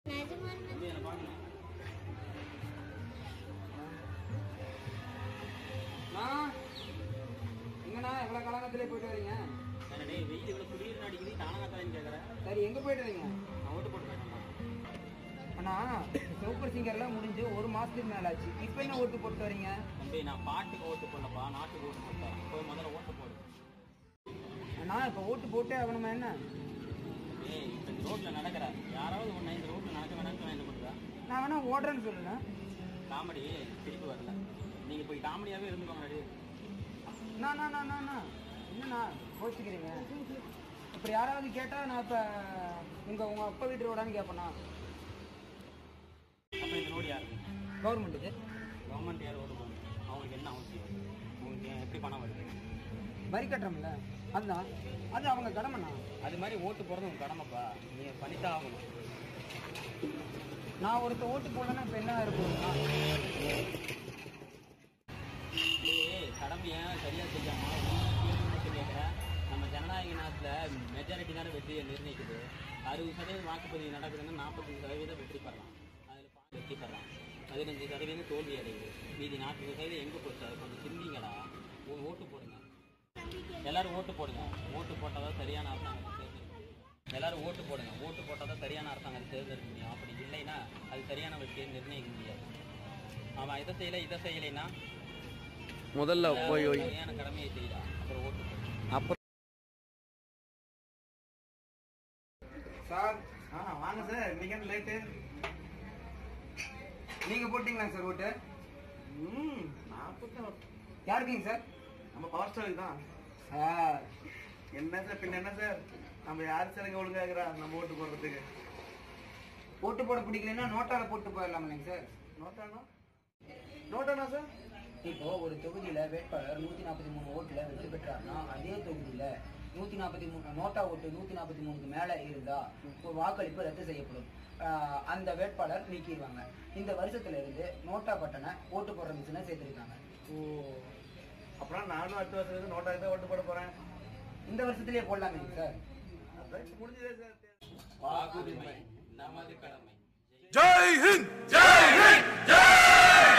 தம்பி என்னை பார்க்கணும் நான் எங்கண்ணா எவ்வளோ காலங்கத்திலே போயிட்டு வரீங்க என்ன டேய் வெயில் இவ்வளோ குளிர் அடிக்குது தானகத்தான்னு கேட்குறேன் சரி எங்கே போயிட்டு வரீங்க நான் ஓட்டு போட்டு போயிட்டேன் அண்ணா சூப்பர் சிங்கர்லாம் முடிஞ்சு ஒரு மாதத்துக்கு மேலே ஆச்சு இப்போ என்ன ஓட்டு போட்டு வரீங்க தம்பி நான் பாட்டுக்கு ஓட்டு போடலப்பா நாட்டுக்கு ஓட்டு போட்டேன் போய் முதல்ல ஓட்டு போடு அண்ணா இப்போ ஓட்டு போட்டே ஆகணுமா என்ன ஏய் இப்போ இந்த ரோட்டில் நடக்கிற யாராவது ஒன்று இந்த ரோட்டில் நடக்க வேணாம்னு சொன்னா என்ன பண்ணுறா நான் வேணா ஓடுறேன்னு சொல்லுண்ணா காமெடி திருப்பி வரல நீங்கள் போய் காமெடியாகவே இருந்துக்கோங்க டேய். நான் நான் நான் நான் நான். என்னண்ணா கோச்சிக்கிறீங்க இப்போ யாராவது கேட்டால் நான் இப்போ உங்கள் உங்கள் அப்பா வீட்டு ரோடான்னு கேட்பேண்ணா அப்போ இந்த ரோடு யாருக்கு கவர்மெண்ட்டுக்கு கவர்மெண்ட் யார் ஓட்டு போகணும் அவங்களுக்கு என்ன அவசியம் உங்களுக்கு ஏன் எப்படி பணம் வருது வரி கட்டுறோம்ல அதுதான் அது அவங்க கடமைண்ணா அது மாதிரி ஓட்டு போகிறது உங்கள் கடமைப்பா நீங்கள் பண்ணித்தான் ஆகணும் நான் ஒருத்த ஓட்டு போடலன்னா இப்போ என்ன இருக்கும்னா ஏய் கடமையை சரியாக செய்யாம சொல்லியிருக்கிறேன் நம்ம ஜனநாயக நாட்டில் மெஜாரிட்டி தானே வெற்றியை நிர்ணயிக்குது அறுபது சதவீதம் வாக்குப்பதிவு நடக்குதுன்னா நாற்பத்தஞ்சு சதவீதம் வெற்றி பெறலாம் அதில் பாதி வெற்றி பெறலாம் பதினஞ்சு சதவீதம் தோல்வி அடையுது மீதி நாற்பது சதவீதம் எங்கே போச்சு அது கொஞ்சம் சிந்திங்கடா ஓ- ஓட்டு போடுங்க எல்லாரும் ஓட்டு போடுங்க ஓட்டு போட்டால் தான் சரியான அரசாங்கத்தை தேர்ந்தெடுக்க எல்லாரும் ஓட்டு போடுங்க ஓட்டு போட்டால் தான் சரியான அரசாங்கத்தை தேர்ந்தெடுக்க முடியும் அப்படி இல்லைன்னா அது சரியான வெற்றியை நிர்ணயிக்க முடியாது அவன் இதை செய்யலை இதை செய்யலைன்னா முதல்ல போய் போய் சரியான கடமையை செய்யறா அப்புறம் ஓட்டு போடு. அப்புறம் சார் ஆ வாங்க சார் இன்னைக்கு என்ன லேட்டு நீங்கள் போட்டிங்களா சார் ஓட்டு ம் நான் போட்டேன் யாருக்குங்க சார் நம்ம பவர் ஸ்டாருக்கு தான் சார் என்ன சார் பின்ன என்ன சார் நம்ம யார் சார் இங்க ஒழுங்கா இருக்கிறா நம்ம ஓட்டு போடுறதுக்கு ஓட்டு போட பிடிக்கலன்னா நோட்டால போட்டு போயிடலாம் இல்லைங்க சார் நோட்டானா நோட்டானா சார் இப்போ ஒரு தொகுதியில வேட்பாளர் நூத்தி நாற்பத்தி மூணு ஓட்டுல வெற்றி பெற்றாருன்னா அதே தொகுதியில நூத்தி நாற்பத்தி மூணு நோட்டா ஓட்டு நூத்தி நாற்பத்தி மூணுக்கு மேல இருந்தா ஒரு வாக்களிப்பு ரத்து செய்யப்படும் ஆஹ் அந்த வேட்பாளர் நீக்கிடுவாங்க இந்த வருஷத்துல இருந்து நோட்டா பட்டனை ஓட்டு போடுற மிஷினை சேர்த்திருக்காங்க ஓ அப்புறம் நானும் அடுத்த வருஷத்துக்கு நோட்டாக்கு தான் ஓட்டு போட போறேன் இந்த வருஷத்துலயே போடலாமே சார் அதான் இப்ப முடிஞ்சதே சார் வாக்குரிமை நமது கடமை ஜெய் ஹிந்த் ஜெய் ஹிந்த் ஜெய்